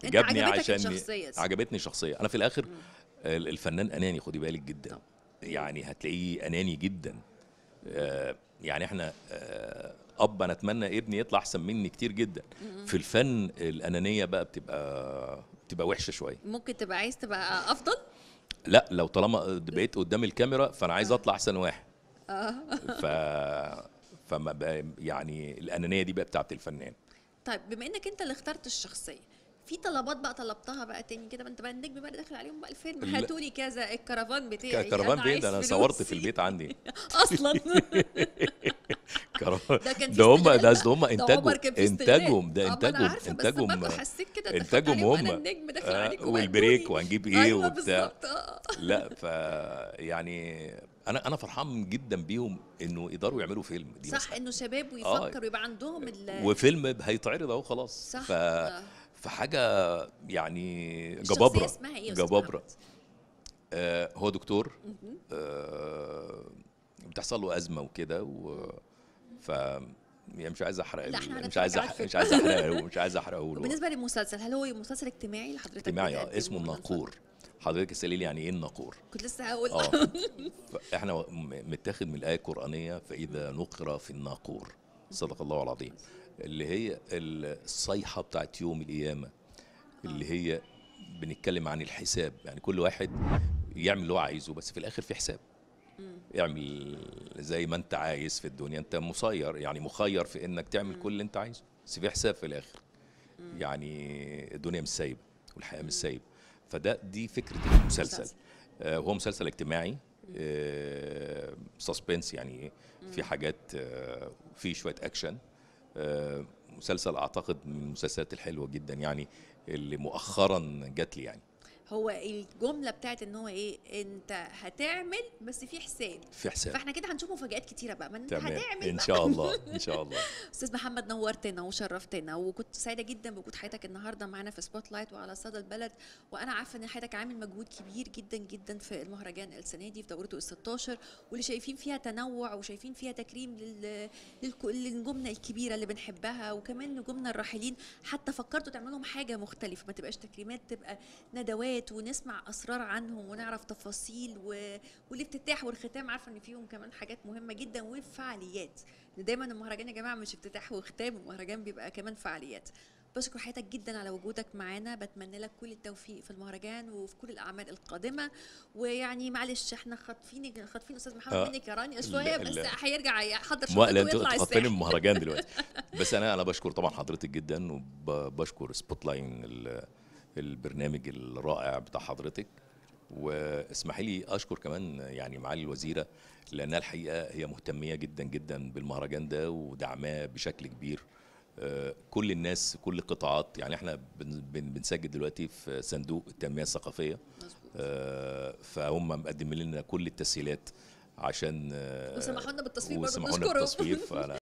انت جابني عجبتك عشان الشخصيه دي. عجبتني الشخصيه انا في الاخر ال- الفنان اناني خدي بالك جدا يعني هتلاقيه اناني جدا آه، يعني احنا آه، اب انا اتمنى ابني يطلع احسن مني كتير جدا في الفن الانانيه بقى بتبقى بتبقى وحشه شويه ممكن تبقى عايز تبقى افضل لا لو طالما بقيت قدام الكاميرا فانا عايز اطلع احسن واحد ف فما بقى يعني الانانيه دي بقى بتاعت الفنان طيب بما انك انت اللي اخترت الشخصيه في طلبات بقى طلبتها بقى تاني كده ما انت بقى النجم بقى اللي داخل عليهم بقى الفيلم لا. هاتوا لي كذا الكرفان بتاعي كرفان أنا بيه عايز ده انا صورت في فلوسي. البيت عندي اصلا كرفان ده كان في ده هم استغلال ده بقى. اصل هم ده انتاجهم عمر كان في استغلال. انتاجهم ده آه، ما انتاجهم انا عارفه بس انتاجهم برضه حسيت كده دخلت انتاجهم عليهم هم انا النجم داخل آه، عليكم والبريك وهاتولي. وهنجيب ايه أيوة وبتاع بالظبط، آه. لا ف يعني انا انا فرحان جدا بيهم انه يقدروا يعملوا فيلم دي صح مسألة. انه شباب آه. ويفكر ويبقى عندهم ال وفيلم هيتعرض اهو خلاص صح. ف آه. فحاجه يعني الشخصية جبابره اسمها ايه يا أستاذ جبابره محمد؟ آه هو دكتور آه بتحصل له ازمه وكده و ف يعني مش عايز احرق لا، إحنا ال- مش هنتفرج عايز على أح- الفيلم. مش عايز احرقه مش عايز احرقه له وبالنسبه للمسلسل هل هو مسلسل اجتماعي لحضرتك اجتماعي اه بتقدمه اسمه من الناقور حضرتك تسالي لي يعني ايه الناقور كنت لسه هقول اه احنا م- متاخد من الايه القرانيه فاذا نقر في الناقور صدق الله العظيم اللي هي الصيحه بتاعت يوم القيامه اللي هي بنتكلم عن الحساب يعني كل واحد يعمل اللي هو عايزه بس في الاخر في حساب اعمل زي ما انت عايز في الدنيا انت مسير يعني مخير في انك تعمل كل اللي انت عايزه بس في حساب في الاخر يعني الدنيا مش سايبه والحياه مش سايبه فده دي فكره المسلسل مسلسل. آه، هو مسلسل اجتماعي سسبنس يعني في حاجات آه، في شويه اكشن آه، مسلسل اعتقد من المسلسلات الحلوه جدا يعني اللي مؤخرا جات لي يعني هو الجمله بتاعت ان هو ايه انت هتعمل بس في حساب في حساب فاحنا كده هنشوف مفاجآت كتيره بقى ما انت تمام هتعمل ان بقى. شاء الله ان شاء الله استاذ محمد نورتنا وشرفتنا وكنت سعيده جدا بوجود حضرتك النهارده معانا في سبوت لايت وعلى صدى البلد وانا عارفه ان حضرتك عامل مجهود كبير جدا جدا في المهرجان السنه دي في دورته ال 16 واللي شايفين فيها تنوع وشايفين فيها تكريم لل... للك- لنجومنا الكبيره اللي بنحبها وكمان نجومنا الراحلين حتى فكرتوا تعملوا حاجه مختلفه ما تبقاش تكريمات تبقى ندوات ونسمع اسرار عنهم ونعرف تفاصيل و... والافتتاح والختام عارفه ان فيهم كمان حاجات مهمه جدا وفعاليات دايما المهرجان يا جماعه مش افتتاح وختام المهرجان بيبقى كمان فعاليات بشكر حضرتك جدا على وجودك معانا بتمنى لك كل التوفيق في المهرجان وفي كل الاعمال القادمه ويعني معلش احنا خاطفين خاطفين استاذ محمد آه. منك يا رانيا شويه لا، بس لا. هيرجع يحضر ما شنطته لا انت ويطلع تحطني الساحل المهرجان دلوقتي بس انا انا بشكر طبعا حضرتك جدا وبشكر سبوت لاين ال- البرنامج الرائع بتاع حضرتك واسمحي لي اشكر كمان يعني معالي الوزيره لانها الحقيقه هي مهتميه جدا جدا بالمهرجان ده ودعماه بشكل كبير آه، كل الناس كل القطاعات يعني احنا بن- بن- بنسجل دلوقتي في صندوق التنميه الثقافيه مظبوط. آه، فهم مقدمين لنا كل التسهيلات عشان آه، وسمحوا لنا بالتصوير برضه وسمحوا لنا بنشكرهم بالتصوير فانا